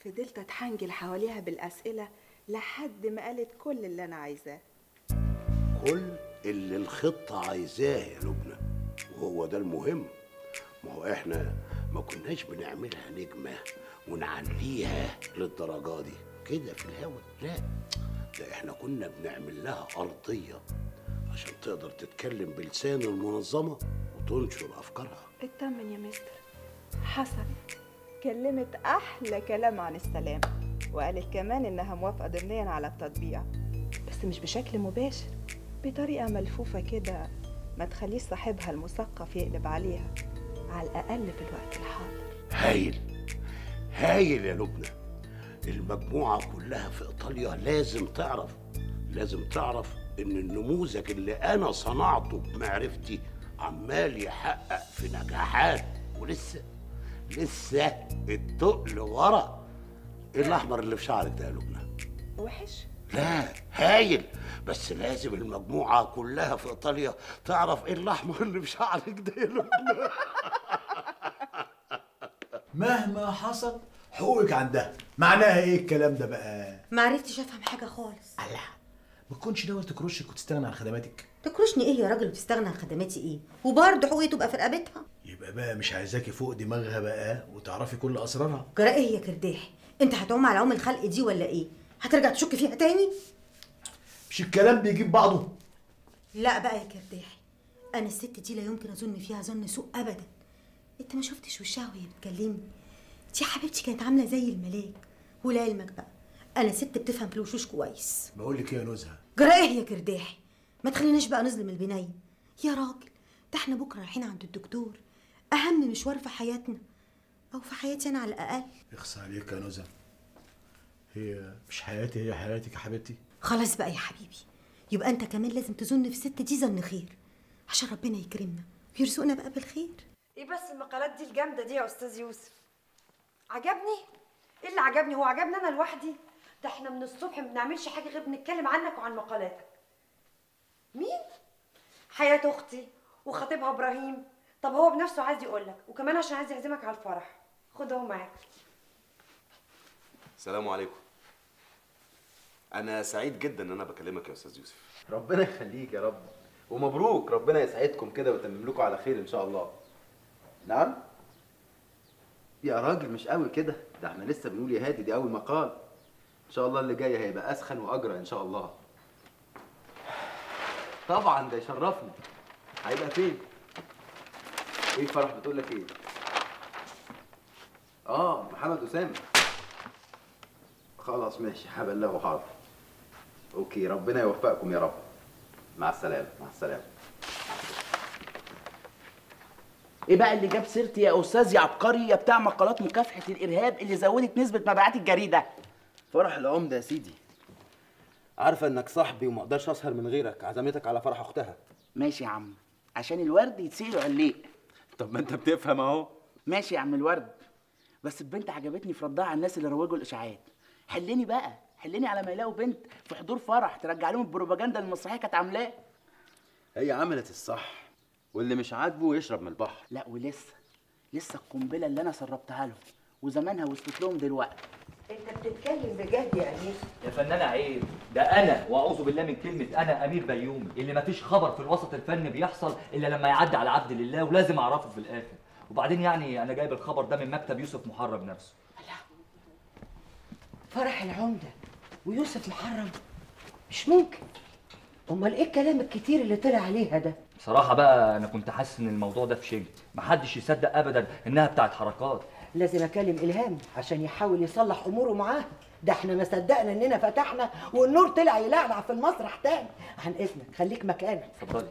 فضلت اتحنجل حواليها بالاسئله لحد ما قالت كل اللي انا عايزاه كل اللي الخطة عايزاه يا لبنى وهو ده المهم ما هو احنا ما كناش بنعملها نجمة ونعليها للدرجة دي كده في الهوا لا ده احنا كنا بنعمل لها أرضية عشان تقدر تتكلم بلسان المنظمة وتنشر أفكارها اطمن يا مستر حصل كلمت احلى كلام عن السلام وقالت كمان انها موافقه ضمنيا على التطبيع بس مش بشكل مباشر بطريقه ملفوفه كده ما تخليش صاحبها المثقف يقلب عليها على الاقل في الوقت الحاضر هايل هايل يا لبنى المجموعة كلها في إيطاليا لازم تعرف لازم تعرف إن النموذج اللي أنا صنعته بمعرفتي عمال يحقق في نجاحات ولسه لسه التقل ورا إيه الأحمر اللي في شعرك ده يا لبنى؟ وحش لا هايل بس لازم المجموعة كلها في إيطاليا تعرف إيه الأحمر اللي في شعرك ده يا لبنى مهما حصل حقوقك عندها معناها ايه الكلام ده بقى ما عرفتش افهم حاجه خالص الله ما تكونش ناوي تكرشك وتستغنى عن خدماتك تكرشني ايه يا راجل وتستغنى عن خدماتي ايه وبرضه حقوقي تبقى في رقبتها يبقى بقى مش عايزاكي فوق دماغها بقى وتعرفي كل اسرارها جرى ايه يا كرداحي انت هتعوم على عوم الخلق دي ولا ايه هترجع تشك فيها تاني مش الكلام بيجيب بعضه لا بقى يا كرداحي انا الست دي لا يمكن اظن فيها ظن سوء ابدا انت ما شفتش وشها وهي بتكلمني دي حبيبتي كانت عامله زي الملاك ولعلمك بقى انا ست بتفهم في الوشوش كويس بقول لك ايه يا نزهه جرى ايه يا كرداحي ما تخليناش بقى نظلم البنايه يا راجل ده احنا بكره رايحين عند الدكتور اهم مشوار في حياتنا او في حياتي انا على الاقل اخص عليك يا نزهه هي مش حياتي هي حياتك يا حبيبتي خلاص بقى يا حبيبي يبقى انت كمان لازم تظن في الست دي ظن خير عشان ربنا يكرمنا ويرزقنا بقى بالخير ايه بس المقالات دي الجامده دي يا استاذ يوسف عجبني ايه اللي عجبني هو عجبني انا لوحدي ده احنا من الصبح ما بنعملش حاجه غير بنتكلم عنك وعن مقالاتك مين حياه اختي وخطيبها ابراهيم طب هو بنفسه عايز يقول لك وكمان عشان عايز يعزمك على الفرح خد اهو معاك السلام عليكم انا سعيد جدا ان انا بكلمك يا استاذ يوسف ربنا يخليك يا رب ومبروك ربنا يسعدكم كده ويتمم لكم على خير ان شاء الله نعم يا راجل مش قوي كده ده احنا لسه بنقول يا هادي دي اول مقال ان شاء الله اللي جاي هيبقى اسخن واجرى ان شاء الله طبعا ده يشرفني هيبقى فين ايه فرح بتقول لك ايه اه محمد اسامه خلاص ماشي هبلغه حاضر اوكي ربنا يوفقكم يا رب مع السلامه مع السلامه ايه بقى اللي جاب سيرتي يا استاذ يا عبقري يا بتاع مقالات مكافحه الارهاب اللي زودت نسبه مبيعات الجريده فرح العمده يا سيدي عارفه انك صاحبي وما اقدرش اسهر من غيرك عزمتك على فرح اختها ماشي يا عم عشان الورد يتسيل عليق طب ما انت بتفهم اهو ماشي يا عم الورد بس البنت عجبتني في ردها على الناس اللي روجوا الاشاعات حلني بقى حلني على ما يلاقوا بنت في حضور فرح ترجع لهم البروباجندا اللي المسرحيه كانت عاملاه هي عملت الصح واللي مش عاجبه يشرب من البحر لا ولسه لسه القنبله اللي انا سربتها لهم وزمانها وصلت لهم دلوقتي انت بتتكلم بجد يا امير يا فنانة عيب ده انا واعوذ بالله من كلمه انا امير بيومي اللي مفيش خبر في الوسط الفني بيحصل الا لما يعدي على عبد لله ولازم اعرفه في الاخر وبعدين يعني انا جايب الخبر ده من مكتب يوسف محرم نفسه فرح العمدة ويوسف محرم مش ممكن امال ايه الكلام الكتير اللي طلع عليها ده بصراحه بقى انا كنت حاسس ان الموضوع ده في شيء محدش يصدق ابدا انها بتاعت حركات لازم اكلم الهام عشان يحاول يصلح اموره معاها ده احنا ما صدقنا اننا فتحنا والنور طلع يلعلع في المسرح تاني عن اذنك خليك مكانك اتفضلي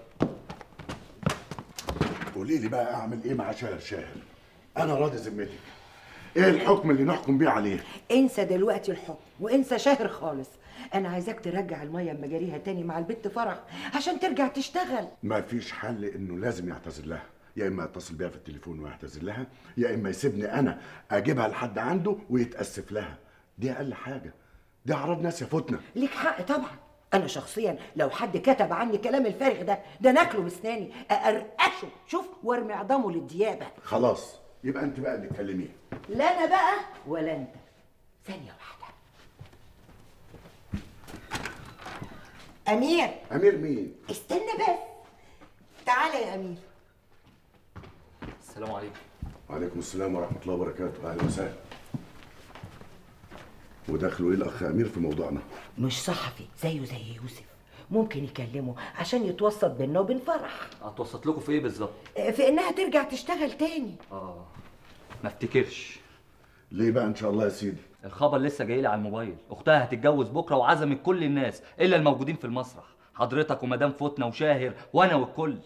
قولي لي بقى اعمل ايه مع شاهر شاهر انا راضي ذمتك ايه الحكم اللي نحكم بيه عليه انسى دلوقتي الحكم وانسى شاهر خالص انا عايزاك ترجع الميه مجاريها تاني مع البت فرح عشان ترجع تشتغل ما فيش حل انه لازم يعتذر لها يا اما يتصل بيها في التليفون ويعتذر لها يا اما يسيبني انا اجيبها لحد عنده ويتاسف لها دي اقل حاجه دي اعراض ناس يفوتنا ليك حق طبعا انا شخصيا لو حد كتب عني كلام الفارغ ده ده ناكله بسناني اقرقشه شوف وارمي عظامه للديابه خلاص يبقى انت بقى اللي تكلميه لا انا بقى ولا انت ثانيه واحده امير امير مين استنى بس تعالى يا امير السلام عليكم وعليكم السلام ورحمه الله وبركاته اهلا وسهلا ودخلوا ايه الاخ امير في موضوعنا مش صحفي زيه زي يوسف ممكن يكلمه عشان يتوسط بيننا وبين فرح هتوسط لكم في ايه بالظبط في انها ترجع تشتغل تاني اه ما افتكرش ليه بقى ان شاء الله يا سيدي الخبر لسه جاي لي على الموبايل اختها هتتجوز بكره وعزمت كل الناس الا الموجودين في المسرح حضرتك ومدام فتنه وشاهر وانا والكل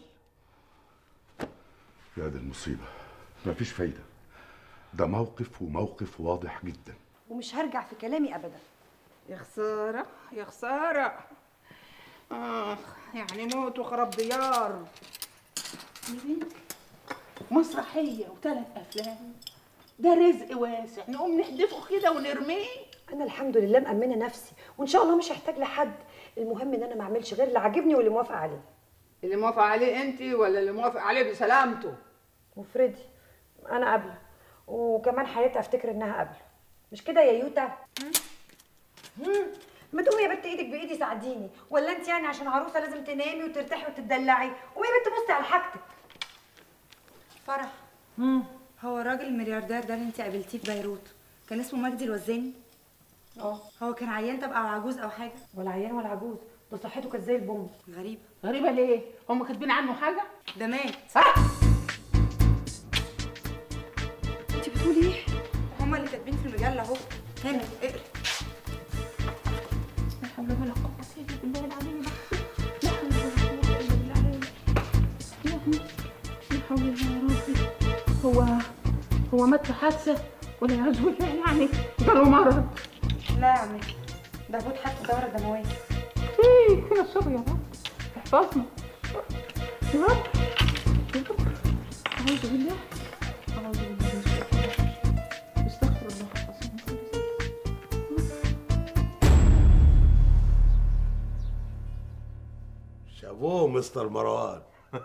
يا دي المصيبه مفيش فايده ده موقف وموقف واضح جدا ومش هرجع في كلامي ابدا يا خسارة يا خسارة آخ يعني موت وخراب ديار يا بنتي مسرحية وثلاث أفلام ده رزق واسع نقوم نحدفه كده ونرميه انا الحمد لله مأمنه نفسي وان شاء الله مش هحتاج لحد المهم ان انا ما اعملش غير اللي عاجبني واللي موافقه عليه اللي موافق عليه انت ولا اللي موافق عليه بسلامته وفريدي انا قابله وكمان حياتي افتكر انها قابله مش كده يا يوتا مم. ما تقومي يا بنت ايدك بايدي ساعديني ولا انت يعني عشان عروسه لازم تنامي وترتاحي وتدلعي قومي يا بنت بصي على حاجتك فرح هو الراجل الملياردير ده اللي انت قابلتيه في بيروت كان اسمه مجدي الوزاني اه هو كان عيان طب او عجوز او حاجه ولا عيان ولا عجوز ده صحته كانت زي البوم غريب غريبة ليه؟ هم كاتبين عنه حاجة؟ ده مات انت بتقولي ايه هما اللي كاتبين في المجله اهو هنا اقرا لا حول ولا قوة إلا بالله العلي العظيم لا حول ولا قوة إلا بالله العلي العظيم لا حول يا ربي هو هو مات في حادثة ولا يعوذ بالله يعني جاله مرض لا يا عمي ده بود حتى الدوره الدمويه ايه يا صبر يا رب احفظنا يا رب يا رب أعوذ بالله أعوذ بالله من الشيطان الرجيم. استغفر الله العظيم من كل ذنب. شابوه مستر مروان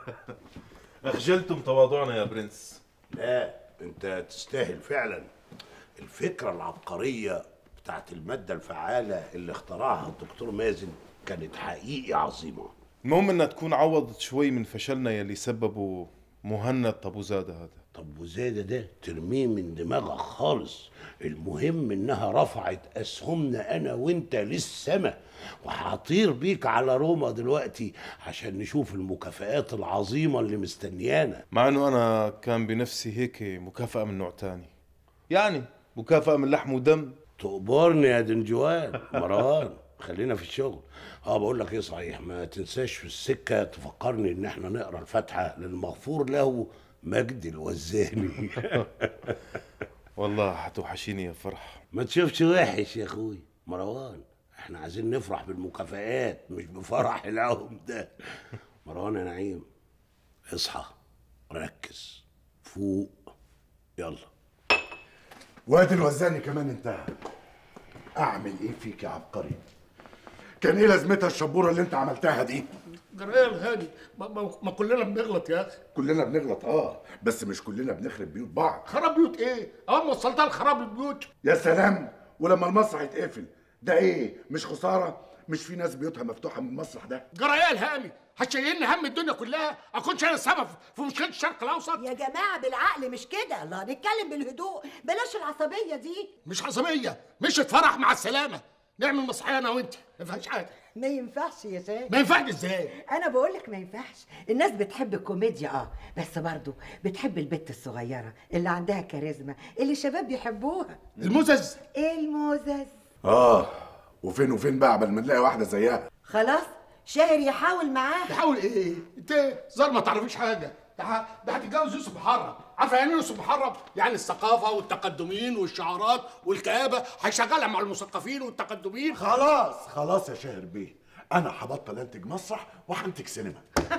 أخجلتم تواضعنا يا برنس لا انت تستاهل فعلا الفكرة العبقرية بتاعت المادة الفعالة اللي اخترعها الدكتور مازن كانت حقيقي عظيمة المهم انها تكون عوضت شوي من فشلنا يلي سببه مهند ابو زاده هذا طب وزادة ده ترميه من دماغك خالص المهم انها رفعت اسهمنا انا وانت للسما وهطير بيك على روما دلوقتي عشان نشوف المكافآت العظيمة اللي مستنيانا مع انه انا كان بنفسي هيك مكافأة من نوع تاني يعني مكافأة من لحم ودم تقبرني يا دنجوان مروان خلينا في الشغل اه بقول لك ايه صحيح ما تنساش في السكه تفكرني ان احنا نقرا الفاتحه للمغفور له مجد الوزاني والله هتوحشيني يا فرح ما تشوفش وحش يا اخوي مروان احنا عايزين نفرح بالمكافآت مش بفرح العهم ده مروان يا نعيم اصحى ركز فوق يلا وادي الوزاني كمان انتهى اعمل ايه فيك يا عبقري كان ايه لازمتها الشبوره اللي انت عملتها دي جرايه الغالي ما, ما, ما كلنا بنغلط يا اخي كلنا بنغلط اه بس مش كلنا بنخرب بيوت بعض خراب بيوت ايه؟ اول ما وصلتها لخراب البيوت يا سلام ولما المسرح يتقفل ده ايه مش خساره مش في ناس بيوتها مفتوحه من المسرح ده جرايه الهالي هتشيلني هم الدنيا كلها اكونش انا السبب في مشكله الشرق الاوسط يا جماعه بالعقل مش كده الله نتكلم بالهدوء بلاش العصبيه دي مش عصبيه مش اتفرح مع السلامه نعمل مسرحيه انا وانت ما فيهاش حاجه ما ينفعش يا شاهد ما ينفعش ازاي انا بقول لك ما ينفعش الناس بتحب الكوميديا اه بس برضه بتحب البت الصغيره اللي عندها كاريزما اللي الشباب بيحبوها المزز المزز اه وفين وفين بقى قبل ما نلاقي واحده زيها خلاص شاهر يحاول معاه يحاول ايه انت زار ما تعرفيش حاجه ده ه- ده هتتجوز يوسف محرم عارفه يعني ايه يوسف محرم يعني الثقافه والتقدمين والشعارات والكآبه هيشغلها مع المثقفين والتقدمين خلاص خلاص يا شاهر بيه انا هبطل انتج مسرح وهنتج سينما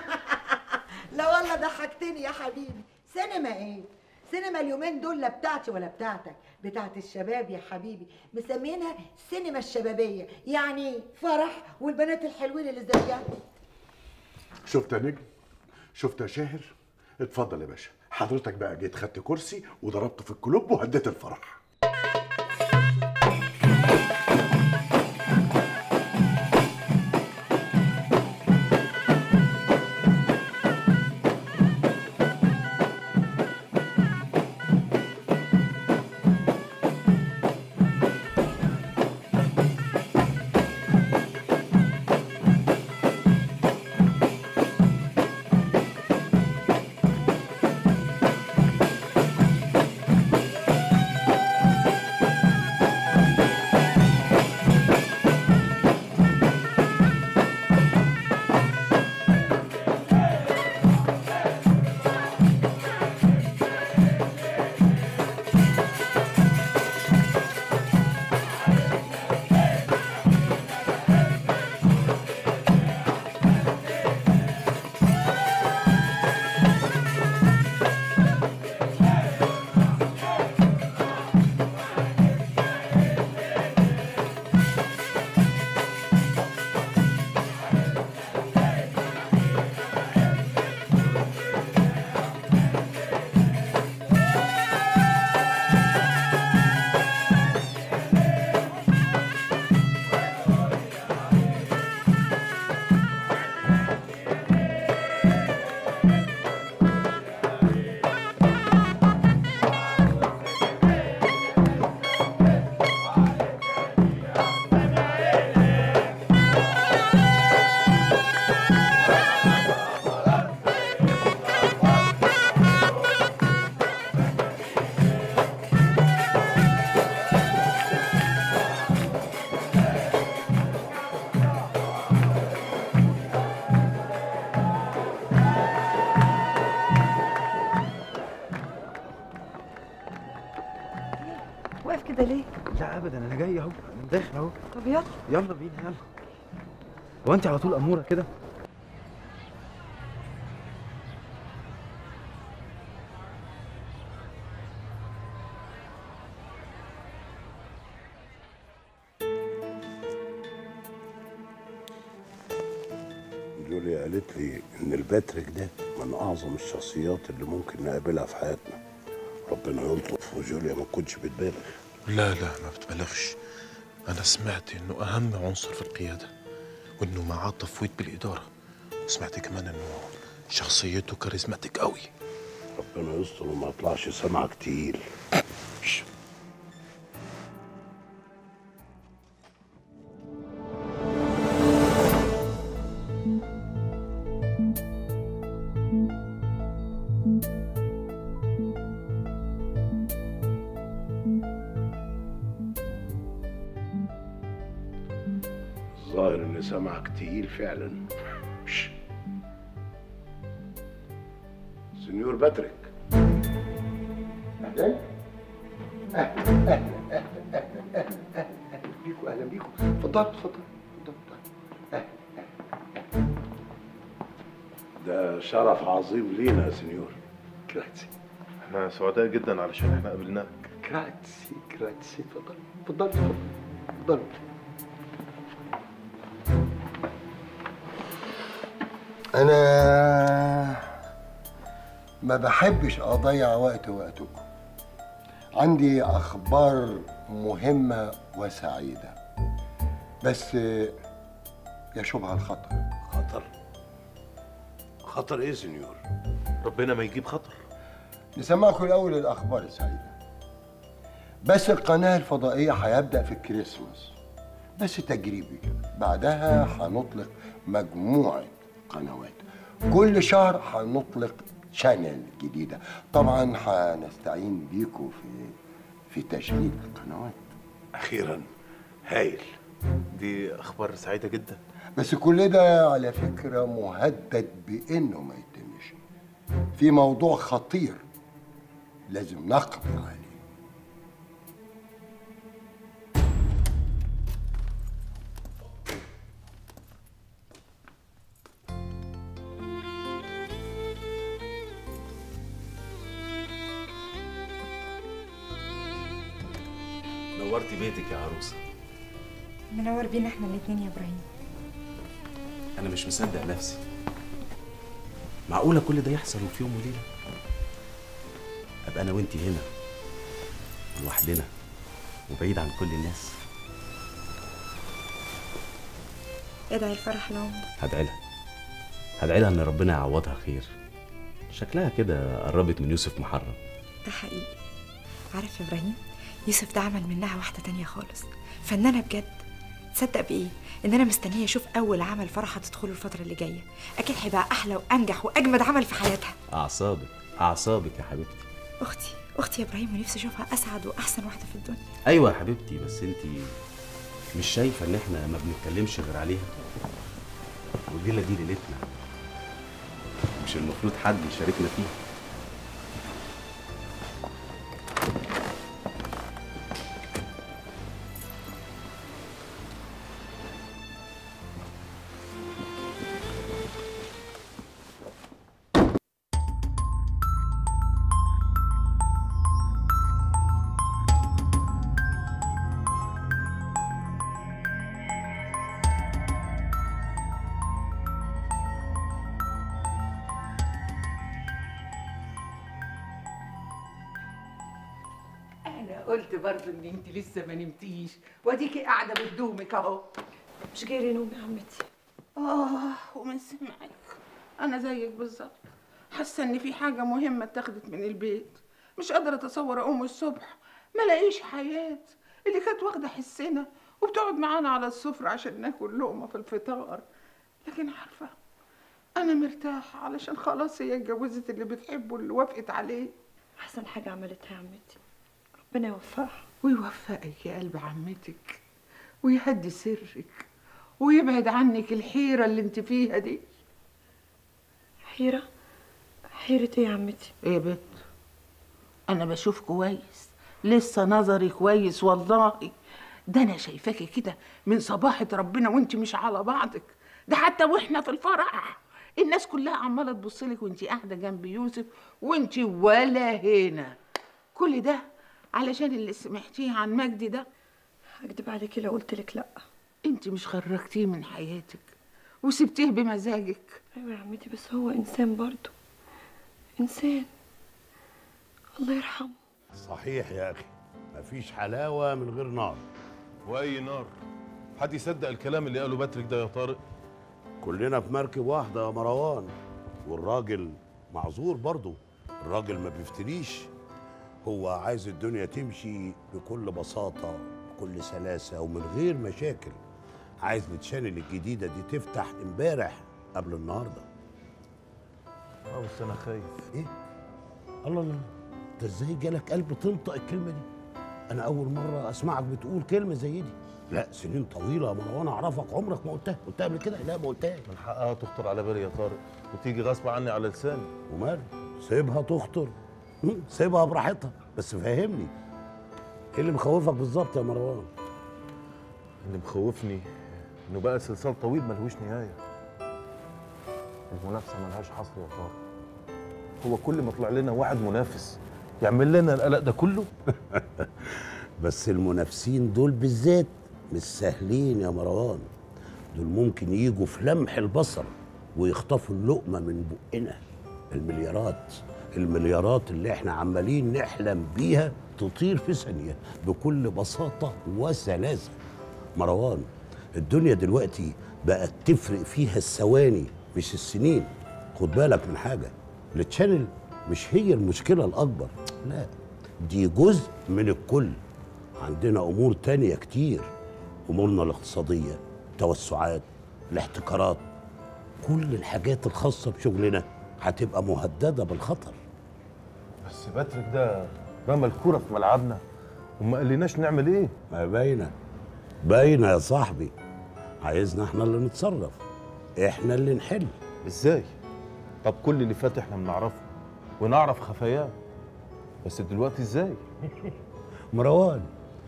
لا والله ضحكتني يا حبيبي سينما ايه سينما اليومين دول لا بتاعتي ولا بتاعتك بتاعت الشباب يا حبيبي مسمينها سينما الشبابيه يعني فرح والبنات الحلوين اللي زيها شفت يا نجم شفت يا شاهر اتفضل يا باشا حضرتك بقى جيت خدت كرسي وضربت في الكلوب وهديت الفرح واقف كده ليه لا ابدا انا جاي اهو انا داخل اهو طب يلا يلا بينا يلا هو انت على طول اموره كده جوليا قالت لي ان الباتريك ده من اعظم الشخصيات اللي ممكن نقابلها في حياتنا ربنا يلطف وجوليا ما تكونش بتبالغ لا لا ما بتبالغش أنا سمعت إنه أهم عنصر في القيادة وإنه معاه تفويض بالإدارة وسمعت كمان إنه شخصيته كاريزماتيك قوي ربنا يستر وما يطلعش سمعك تقيل الظاهر ان سمعك تقيل فعلا شش. سنيور باتريك اهلا اهلا اهلا اهلا اهلا اهلا اهلا بيكم اهلا بيكم اتفضل اتفضل اتفضل ده شرف عظيم لينا يا سنيور جراتسي احنا سعداء جدا علشان احنا قابلناك جراتسي جراتسي اتفضل اتفضل اتفضل اتفضل انا ما بحبش اضيع وقت وقتكم عندي اخبار مهمه وسعيده بس يشوبها الخطر خطر خطر ايه سنيور ربنا ما يجيب خطر نسمعكم الاول الاخبار السعيده بس القناه الفضائيه هيبدا في الكريسماس بس تجريبي كده بعدها هنطلق مجموعه قنوات كل شهر هنطلق شانل جديده طبعا هنستعين بيكم في في تشغيل القنوات اخيرا هايل دي اخبار سعيده جدا بس كل ده على فكره مهدد بانه ما يتمش في موضوع خطير لازم نقضي عليه نورتي بيتك يا عروسه منور بينا احنا الاتنين يا ابراهيم انا مش مصدق نفسي معقوله كل ده يحصل وفي يوم وليله ابقى انا وانتي هنا لوحدنا وبعيد عن كل الناس ادعي الفرح لهم هدعي لها هدعي لها ان ربنا يعوضها خير شكلها كده قربت من يوسف محرم ده حقيقي عارف يا ابراهيم يوسف ده عمل منها واحده تانية خالص فنانه بجد تصدق بايه ان انا مستنيه اشوف اول عمل فرح هتدخله الفتره اللي جايه اكيد هيبقى احلى وانجح واجمد عمل في حياتها اعصابك اعصابك يا حبيبتي اختي اختي يا ابراهيم ونفسي اشوفها اسعد واحسن واحده في الدنيا ايوه يا حبيبتي بس انتي مش شايفه ان احنا ما بنتكلمش غير عليها والليله دي ليلتنا مش المفروض حد يشاركنا فيها انا قلت برضه ان انت لسه ما نمتيش واديكي قاعده بتدومك اهو مش جاي نوم يا عمتي اه ومن سمعك انا زيك بالظبط حاسه ان في حاجه مهمه اتاخدت من البيت مش قادره اتصور اقوم الصبح ما لاقيش حياه اللي كانت واخده حسنا وبتقعد معانا على السفره عشان ناكل لقمه في الفطار لكن عارفه انا مرتاحه علشان خلاص هي اتجوزت اللي بتحبه اللي وافقت عليه احسن حاجه عملتها يا عمتي ربنا يوفقها ويوفقك يا قلب عمتك ويهدي سرك ويبعد عنك الحيرة اللي انت فيها دي حيرة حيرة ايه يا عمتي ايه يا بت انا بشوف كويس لسه نظري كويس والله ده انا شايفاكي كده من صباحة ربنا وانت مش على بعضك ده حتى واحنا في الفرح الناس كلها عماله تبص لك وانت قاعده جنب يوسف وانت ولا هنا كل ده علشان اللي سمعتيه عن مجدي ده هكدب عليكي لو قلت لك لا انت مش خرجتيه من حياتك وسبتيه بمزاجك ايوه يا عمتي بس هو انسان برضه انسان الله يرحمه صحيح يا اخي مفيش حلاوه من غير نار واي نار حد يصدق الكلام اللي قاله باتريك ده يا طارق كلنا في مركب واحده يا مروان والراجل معذور برضه الراجل ما بيفتريش هو عايز الدنيا تمشي بكل بساطه بكل سلاسه ومن غير مشاكل عايز التشانل الجديده دي تفتح امبارح قبل النهارده اه بس انا خايف ايه الله الله انت ازاي جالك قلب تنطق الكلمه دي انا اول مره اسمعك بتقول كلمه زي دي لا سنين طويله يا مروان اعرفك عمرك ما قلتها قلتها قبل كده لا ما قلتهاش من حقها تخطر على بالي يا طارق وتيجي غصب عني على لساني ومال سيبها تخطر هم، سيبها براحتها بس فهمني ايه اللي مخوفك بالظبط يا مروان اللي مخوفني انه بقى سلسال طويل ملهوش نهايه المنافسه ملهاش حصر يا طارق هو كل ما طلع لنا واحد منافس يعمل لنا القلق ده كله بس المنافسين دول بالذات مش سهلين يا مروان دول ممكن يجوا في لمح البصر ويخطفوا اللقمة من بقنا المليارات المليارات اللي احنا عمالين نحلم بيها تطير في ثانية بكل بساطة وسلاسة مروان الدنيا دلوقتي بقت تفرق فيها الثواني مش السنين خد بالك من حاجة التشانل مش هي المشكلة الأكبر لا دي جزء من الكل عندنا أمور تانية كتير أمورنا الاقتصادية توسعات الاحتكارات كل الحاجات الخاصة بشغلنا هتبقى مهددة بالخطر بس باتريك ده رمى الكوره في ملعبنا وما قالناش نعمل ايه ما باينة باينة يا صاحبي عايزنا احنا اللي نتصرف احنا اللي نحل ازاي طب كل اللي فات احنا بنعرفه ونعرف خفاياه بس دلوقتي ازاي مروان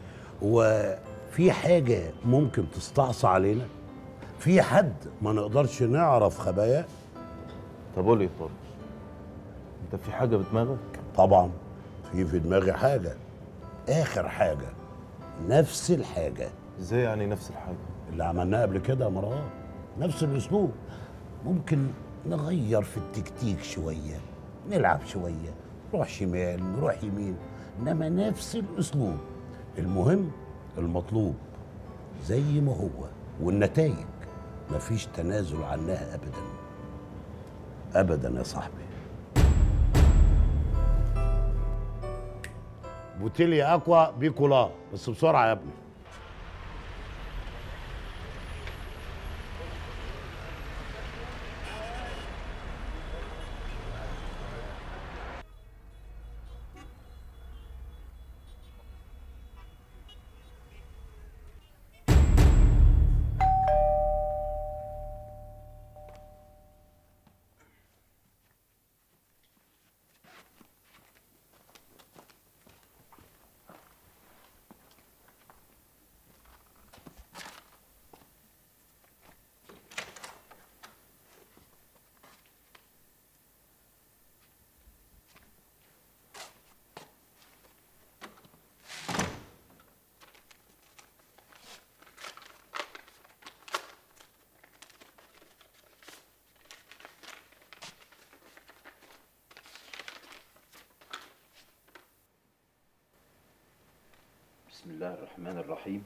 وفي حاجة ممكن تستعصى علينا في حد ما نقدرش نعرف خباياه طب قول لي يا طارق انت في حاجه بدماغك طبعا في في دماغي حاجة آخر حاجة نفس الحاجة ازاي يعني نفس الحاجة اللي عملناها قبل كده يا مروان نفس الأسلوب ممكن نغير في التكتيك شوية نلعب شوية نروح شمال نروح يمين إنما نفس الأسلوب المهم المطلوب زي ما هو والنتائج مفيش تنازل عنها أبدا أبدا يا صاحبي بوتيلي اكوا بيكولا بس بسرعه يا ابني بسم الله الرحمن الرحيم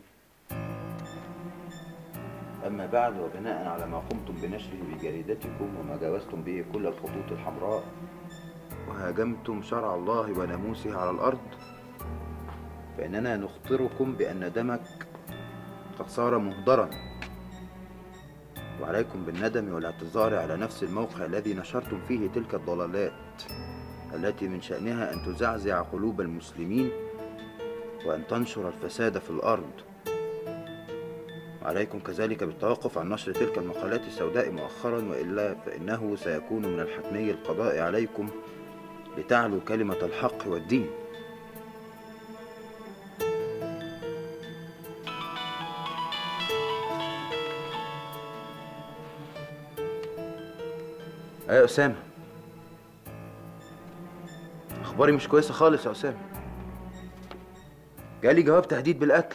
أما بعد وبناء على ما قمتم بنشره بجريدتكم وما جاوزتم به كل الخطوط الحمراء وهاجمتم شرع الله وناموسه على الأرض فإننا نخبركم بأن دمك قد صار مهدرا وعليكم بالندم والاعتذار على نفس الموقع الذي نشرتم فيه تلك الضلالات التي من شأنها أن تزعزع قلوب المسلمين وأن تنشر الفساد في الأرض وعليكم كذلك بالتوقف عن نشر تلك المقالات السوداء مؤخرا وإلا فإنه سيكون من الحتمي القضاء عليكم لتعلو كلمة الحق والدين ايه يا اسامه اخباري مش كويسه خالص يا اسامه جالي جواب تهديد بالقتل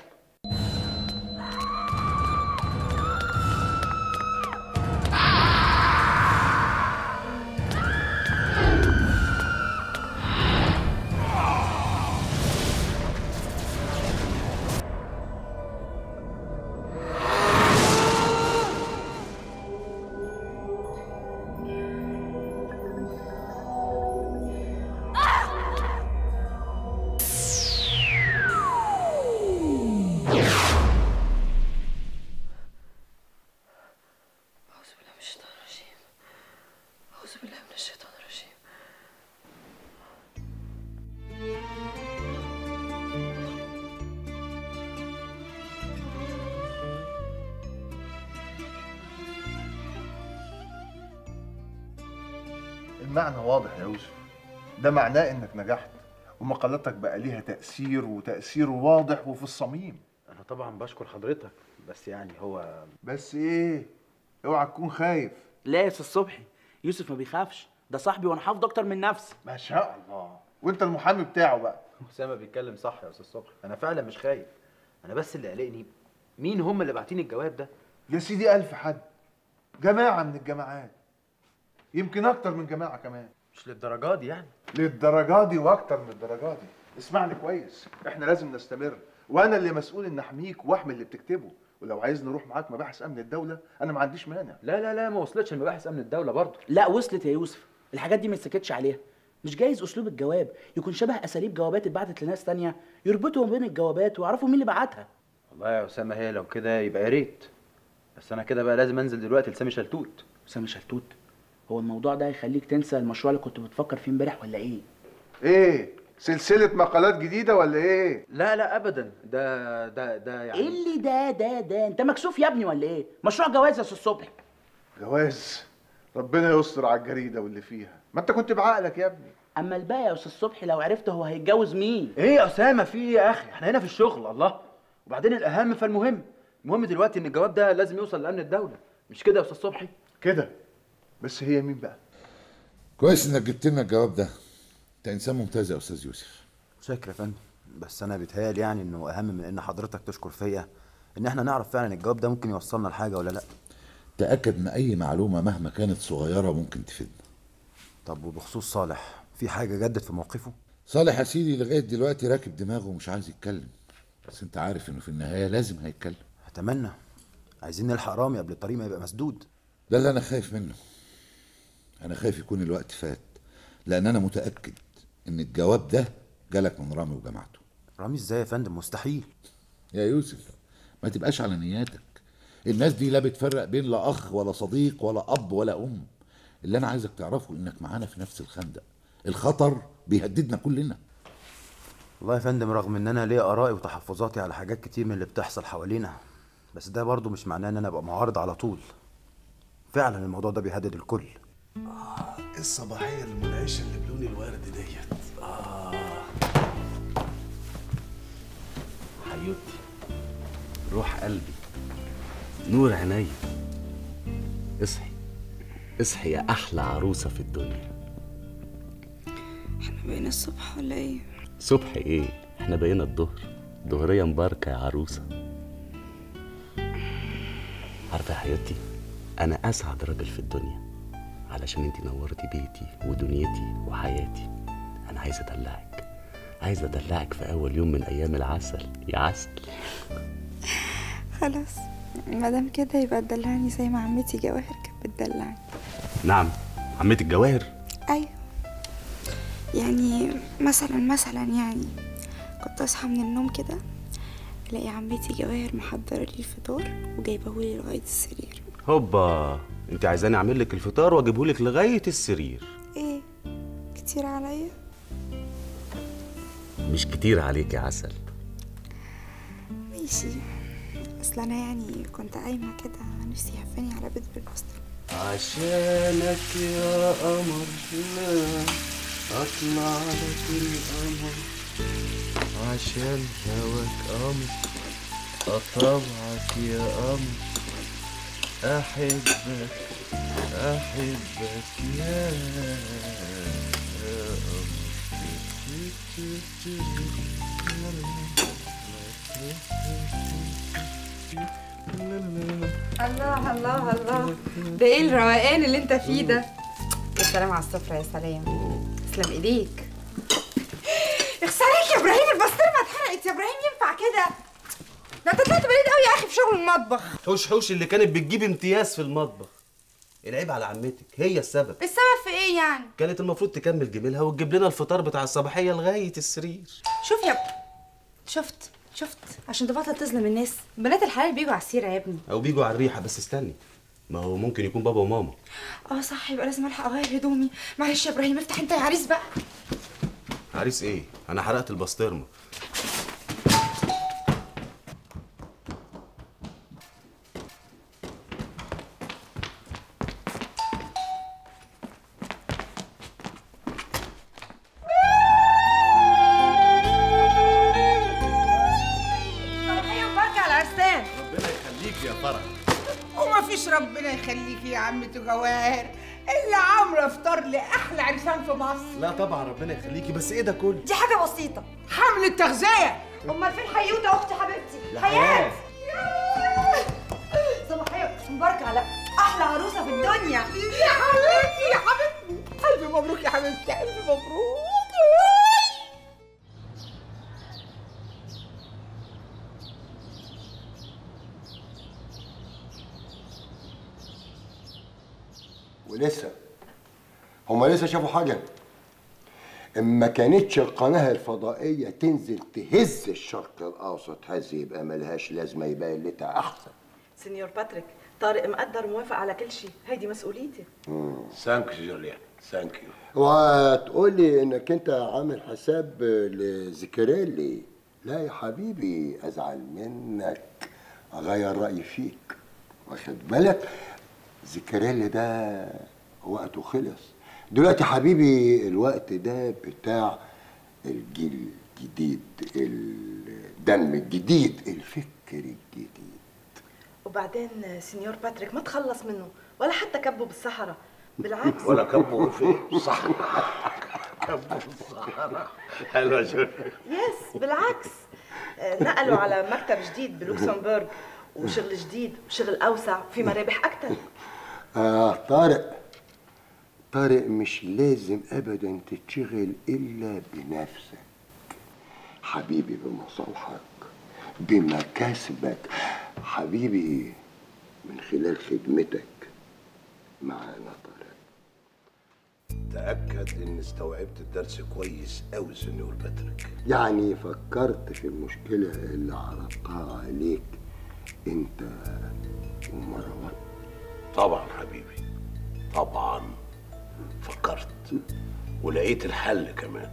أعوذ بالله من الشيطان الرجيم أعوذ بالله من الشيطان الرجيم المعنى واضح يا يوسف ده معناه انك نجحت ومقالاتك بقى ليها تأثير وتأثير واضح وفي الصميم انا طبعا بشكر حضرتك بس يعني هو بس ايه اوعى تكون خايف لا يا استاذ صبحي يوسف ما بيخافش ده صاحبي وانا حافظه اكتر من نفسي ما شاء الله وانت المحامي بتاعه بقى اسامه بيتكلم صح يا استاذ صبحي انا فعلا مش خايف انا بس اللي قلقني مين هم اللي باعتين الجواب ده يا سيدي ألف حد جماعة من الجماعات يمكن أكتر من جماعة كمان مش للدرجة دي يعني للدرجة دي وأكتر من الدرجة دي اسمعني كويس احنا لازم نستمر وأنا اللي مسؤول إن أحميك وأحمي اللي بتكتبه ولو عايز نروح معاك مباحث أمن الدولة أنا ما عنديش مانع لا لا لا ما وصلتش لمباحث امن الدوله برضه لا وصلت يا يوسف الحاجات دي ما اتسكتش عليها مش جايز اسلوب الجواب يكون شبه اساليب جوابات اتبعتت لناس تانية يربطوا ما بين الجوابات ويعرفوا مين اللي بعتها والله يا اسامه هي لو كده يبقى يا ريت بس انا كده بقى لازم انزل دلوقتي لسامي شلتوت سامي شلتوت هو الموضوع ده هيخليك تنسى المشروع اللي كنت بتفكر فيه امبارح ولا ايه إيه سلسلة مقالات جديدة ولا إيه لا لا ابدا ده ده ده يعني ايه اللي ده ده ده انت مكسوف يا ابني ولا ايه مشروع جواز يا استاذ صبحي جواز ربنا يستر على الجريدة واللي فيها ما أنت كنت بعقلك يا ابني اما الباقي يا استاذ صبحي لو عرفت هو هيتجوز مين ايه يا اسامه في ايه يا اخي احنا هنا في الشغل الله وبعدين الاهم فالمهم المهم دلوقتي ان الجواب ده لازم يوصل لامن الدوله مش كده يا استاذ صبحي كده بس هي مين بقى كويس انك جبت لنا الجواب ده انت انسان ممتاز يا استاذ يوسف شكرا يا فندم بس انا بيتهيألي يعني انه اهم من ان حضرتك تشكر فيا ان احنا نعرف فعلا الجواب ده ممكن يوصلنا لحاجه ولا لا تاكد ان اي معلومه مهما كانت صغيره ممكن تفيدنا طب وبخصوص صالح في حاجه جدت في موقفه صالح يا سيدي لغايه دلوقتي راكب دماغه ومش عايز يتكلم بس انت عارف انه في النهايه لازم هيتكلم اتمنى عايزين نلحق رامي قبل الطريق ما يبقى مسدود ده اللي انا خايف منه انا خايف يكون الوقت فات لان انا متاكد ان الجواب ده جالك من رامي وجماعته رامي ازاي يا فندم مستحيل يا يوسف ما تبقاش على نياتك الناس دي لا بتفرق بين لا اخ ولا صديق ولا اب ولا ام اللي انا عايزك تعرفه انك معانا في نفس الخندق الخطر بيهددنا كلنا والله يا فندم رغم ان انا ليا ارائي وتحفظاتي على حاجات كتير من اللي بتحصل حوالينا بس ده برضو مش معناه ان انا ابقى معارض على طول فعلا الموضوع ده بيهدد الكل ايه الصباحيه المنعشه اللي بلون الورد ديت اه حيوتي روح قلبي نور عيني اصحي اصحي يا احلى عروسه في الدنيا احنا بقينا الصبح ولا ايه صبح ايه احنا بقينا الظهر ظهريه مباركه يا عروسه عارفه يا حياتي انا اسعد راجل في الدنيا علشان انت نورتي بيتي ودنيتي وحياتي انا عايز ادلعك عايز ادلعك في اول يوم من ايام العسل يا عسل خلاص مادام كده يبقى تدلعني زي ما عمتي جواهر كانت بتدلعني نعم عمتي الجواهر ايوه يعني مثلا مثلا يعني كنت اصحى من النوم كده الاقي عمتي جواهر محضره لي الفطار وجايبهولي لغايه السرير هوبا انت عايزاني اعمل لك الفطار واجيبه لك لغايه السرير ايه كتير عليا مش كتير عليك يا عسل ماشي اصل انا يعني كنت قايمه كده نفسي هفاني على بيت بالبسطرمه عشانك يا قمر لا اطلع لك القمر عشان هواك قمر اطوعك يا قمر أحبك أحبك يا الله الله الله ده ايه الروقان اللي انت فيه ده يا سلام على السفرة يا سلام تسلم ايديك اخسرك يا ابراهيم البسطرمه اتحرقت يا ابراهيم ينفع كده ده انت طلعت بعيد قوي يا اخي في شغل المطبخ حوش حوش اللي كانت بتجيب امتياز في المطبخ العيب على عمتك هي السبب السبب في ايه يعني كانت المفروض تكمل جميلها وتجيب لنا الفطار بتاع الصباحيه لغايه السرير شوف يا شفت شفت عشان تبطل تظلم الناس بنات الحلال بيجوا على السيره يا ابني او بيجوا على الريحه بس استني ما هو ممكن يكون بابا وماما اه صح يبقى لازم الحق اغير هدومي معلش يا ابراهيم افتح انت يا عريس بقى عريس ايه انا حرقت البسطرمه صباحية مباركة على العرسان ربنا يخليك يا فرح وما فيش ربنا يخليكي يا عمة جواهر الا عامله فطار لاحلى عرسان في مصر لا طبعا ربنا يخليكي بس ايه ده كله دي حاجة بسيطة حمل التغذية امال فين حيوتة اختي حبيبتي لا حياة حياة. صباحية مباركة على احلى عروسة في الدنيا يا حبيبتي يا حبيبتي الف مبروك يا حبيبتي الف مبروك ولسه هما لسه شافوا حاجة اما كانتش القناة الفضائية تنزل تهز الشرق الأوسط هز يبقى ملهاش لازمة يبقى قلتها أحسن سينيور باتريك طارق مقدر موافق على كل شيء هيدي مسؤوليتي ثانك يو جوليان ثانك يو وتقولي انك انت عامل حساب لزكريلي لا يا حبيبي ازعل منك اغير رايي فيك واخد بالك زكريلي ده وقته خلص دلوقتي حبيبي الوقت ده بتاع الجيل الجديد الدم الجديد الفكر الجديد وبعدين سينيور باتريك ما تخلص منه ولا حتى كبه بالصحراء بالعكس ولا كبه في صح كبه في الصحراء حلوة جوليان يس بالعكس آه، نقلوا على مكتب جديد بلوكسمبورغ وشغل جديد وشغل اوسع في مرابح اكثر آه طارق طارق مش لازم ابدا تتشغل الا بنفسك حبيبي بمصالحك بمكاسبك حبيبي من خلال خدمتك معانا طارق تأكد إن استوعبت الدرس كويس أوي سنيور باتريك يعني فكرت في المشكلة اللي عرضتها عليك انت ومروان طبعا حبيبي طبعا فكرت ولقيت الحل كمان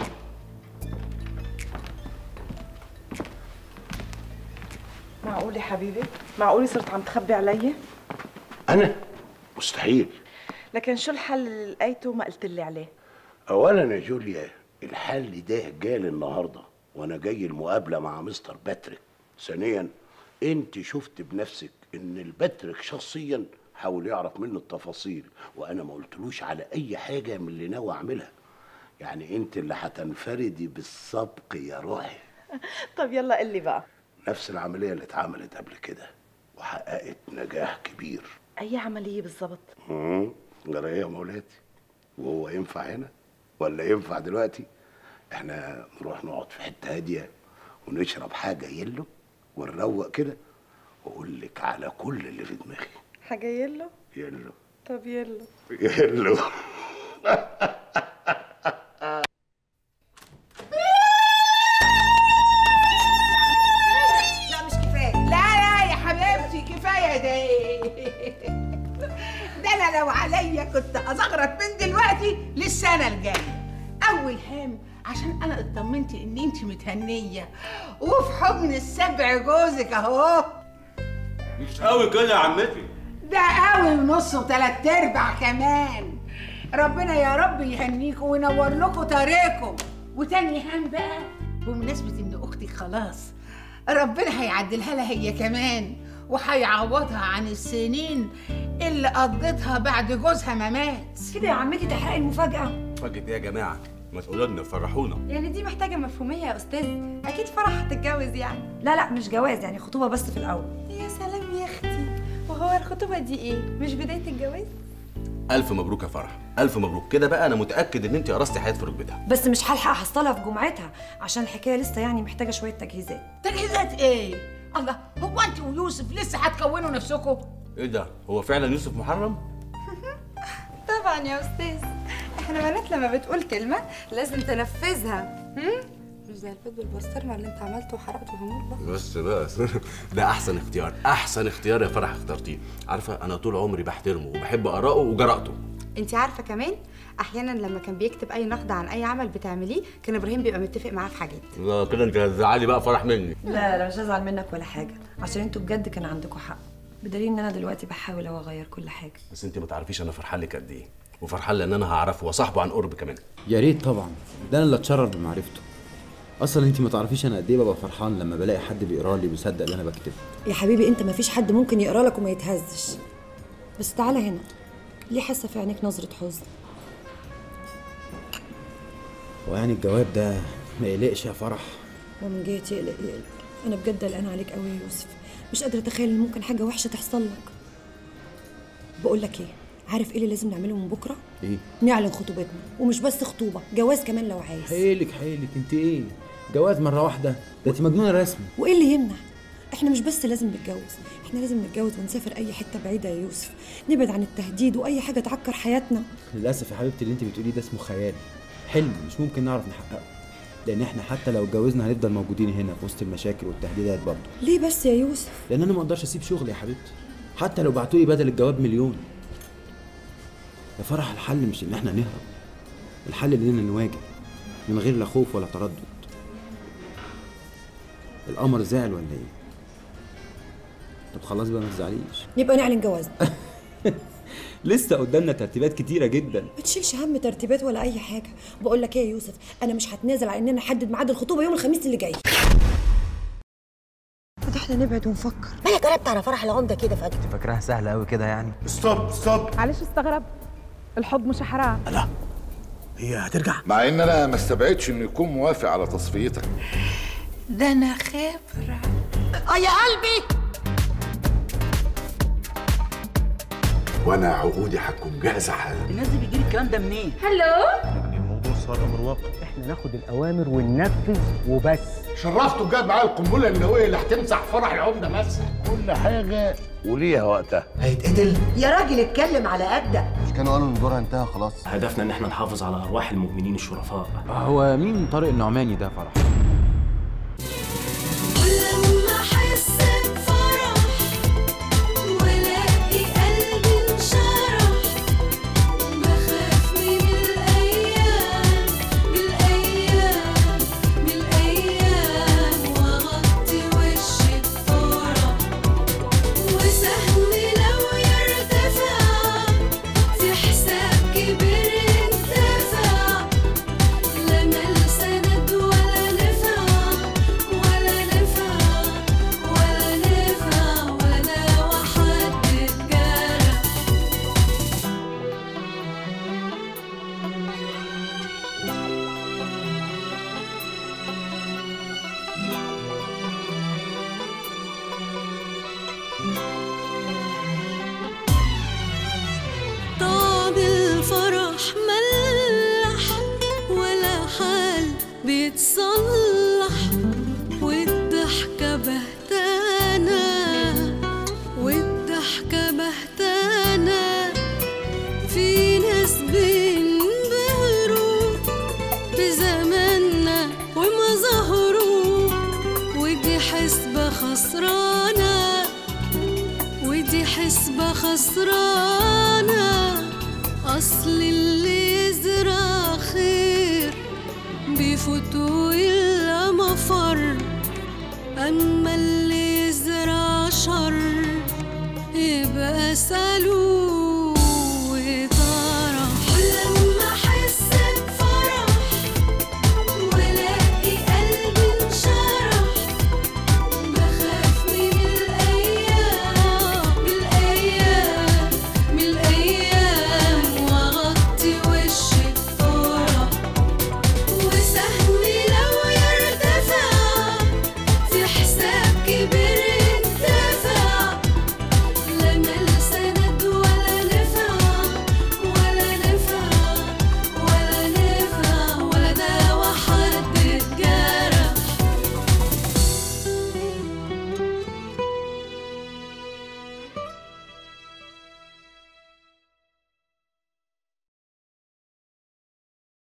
معقول يا حبيبي معقول صرت عم تخبي علي أنا مستحيل لكن شو الحل اللي لقيته ما قلت لي عليه أولا يا جوليا الحل ده جالي النهارده وأنا جاي المقابلة مع مستر باتريك ثانيا أنت شفت بنفسك إن الباتريك شخصيا حاول يعرف منه التفاصيل وأنا ما قلتلوش على أي حاجة من اللي ناوي أعملها يعني أنت اللي هتنفردي بالسبق يا روحي طب يلا قل لي بقى نفس العملية اللي اتعملت قبل كده وحققت نجاح كبير اي عمليه بالضبط امم جرى ايه يا مولاتي وهو ينفع هنا ولا ينفع دلوقتي احنا نروح نقعد في حته هاديه ونشرب حاجه يلو ونروق كده واقول لك على كل اللي في دماغي حاجه يلا يلو طب يلا يلو لا مش كفايه لا لا يا حبيبتي كفايه ده ده انا لو عليا كنت ازغرط من دلوقتي للسنه الجايه اول هام عشان انا اطمنت ان انت متهنيه وفي حضن السبع جوزك اهو مش قوي كده يا عمتي ده قوي ونص وتلات ارباع كمان ربنا يا رب يهنيكم وينور لكم طريقكم وتاني هام بقى بمناسبة ان اختك خلاص ربنا هيعدلها لها هي كمان وهيعوضها عن السنين اللي قضيتها بعد جوزها ما مات كده يا عمتي تحرقي المفاجأة فاجئ ايه يا جماعه ما تقولوا لنا فرحونا يعني دي محتاجة مفهومية يا أستاذ أكيد فرح هتتجوز يعني لا لا مش جواز يعني خطوبة بس في الأول يا سلام يا أختي وهو الخطوبة دي إيه؟ مش بداية الجواز؟ الف مبروك يا فرح الف مبروك كده بقى انا متاكد ان انت قرصتي حياه في ركبتها بس مش هلحق احصلها في جمعتها عشان الحكاية لسه يعني محتاجة شوية تجهيزات تجهيزات ايه الله هو انت ويوسف لسه هتكونوا نفسكم ايه ده هو فعلا يوسف محرم طبعا يا أستاذ إحنا بنات لما بتقول كلمة لازم تنفذها هم؟ مش زي البيض بالبسطرمة اللي أنت عملته وحرقته في المطبخ بس بس ده احسن اختيار احسن اختيار يا فرح اخترتيه عارفه انا طول عمري بحترمه وبحب اراءه وجرأته انت عارفه كمان احيانا لما كان بيكتب اي نقد عن اي عمل بتعمليه كان ابراهيم بيبقى متفق معاه في حاجات لا كده انت هتزعلي بقى فرح مني لا لا مش هزعل منك ولا حاجة عشان انتوا بجد كان عندكم حق بدليل ان انا دلوقتي بحاول اهو اغير كل حاجة بس انت ما تعرفيش انا فرحان لك قد ايه وفرحان لان انا هعرفه وصاحبه عن قرب كمان يا ريت طبعا ده انا اللي اتشرف بمعرفته اصلا انت ما تعرفيش انا قد ايه ببقى فرحان لما بلاقي حد بيقرا لي بيصدق اللي انا بكتبه يا حبيبي انت مفيش حد ممكن يقرا لك وما يتهزش بس تعالى هنا ليه حاسة في عينيك نظرة حزن ويعني الجواب ده ما يقلقش يا فرح ومن جهتي يقلق يقلق انا بجد قلقانة عليك قوي يا يوسف مش قادرة اتخيل ان ممكن حاجة وحشة تحصل لك بقول لك ايه عارف ايه اللي لازم نعمله من بكرة ايه نعلن خطوبتنا ومش بس خطوبة جواز كمان لو عايز حيلك حيلك انت ايه جواز مره واحده ده انت مجنونه رسمي وايه اللي يمنع احنا مش بس لازم نتجوز احنا لازم نتجوز ونسافر اي حته بعيده يا يوسف نبعد عن التهديد واي حاجه تعكر حياتنا للاسف يا حبيبتي اللي انت بتقوليه ده اسمه خيال حلم مش ممكن نعرف نحققه لان احنا حتى لو اتجوزنا هنفضل موجودين هنا في وسط المشاكل والتهديدات برضه ليه بس يا يوسف لان انا ما اقدرش اسيب شغلي يا حبيبتي حتى لو بعتولي بدل الجواب مليون يا فرح الحل مش ان احنا نهرب الحل اننا نواجه من غير لا خوف ولا تردد القمر زعل ولا ايه طب خلاص بقى ما تزعليش نبقى نعلن جوازنا لسه قدامنا ترتيبات كتيره جدا ما تشيلش هم ترتيبات ولا اي حاجه بقول لك ايه يا يوسف انا مش هتنازل عن اننا نحدد ميعاد الخطوبه يوم الخميس اللي جاي احنا نبعد ونفكر مالك قلبت على فرح العمده كده فجاه فاكراها سهله قوي كده يعني ستوب ستوب معلش استغرب الحب مش حرام هي هترجع مع ان انا ما استبعدش انه يكون موافق على تصفيتك ده انا خبره اه يا قلبي وانا عقودي هتكون جاهزه حالا الناس دي بيجيب الكلام ده منين؟ هلو الموضوع صار امر واقع احنا ناخد الاوامر وننفذ وبس شرفته جاب معايا القنبله النوويه اللي هتمسح فرح العمده بس كل حاجه وليها وقتها هيتقتل يا راجل اتكلم على قدك مش كانوا قالوا ان دورها انتهى خلاص هدفنا ان احنا نحافظ على ارواح المؤمنين الشرفاء هو مين طارق النعماني ده يا فرح ولما احس بفرح والاقي قلبي انشرح بخاف من الايام بالايام بالايام واغطي وشي بفرح وسهمي لو يرتفع في حساب كبير انتفع لا مال سند ولا نفع ولا نفع ولا نفع ولا واحد اتجرح طعم الفرح ملح ولا حال بيتصلح والضحكة بهتانة والضحكة بهتانة في ناس بينبهروا بزماننا ومظاهره ودي حسبة خسرانة ودي حسبة خسرانة أصل اللي يزرع خير بيفوت ويلا مفر أما اللي يزرع شر يبقى سلوك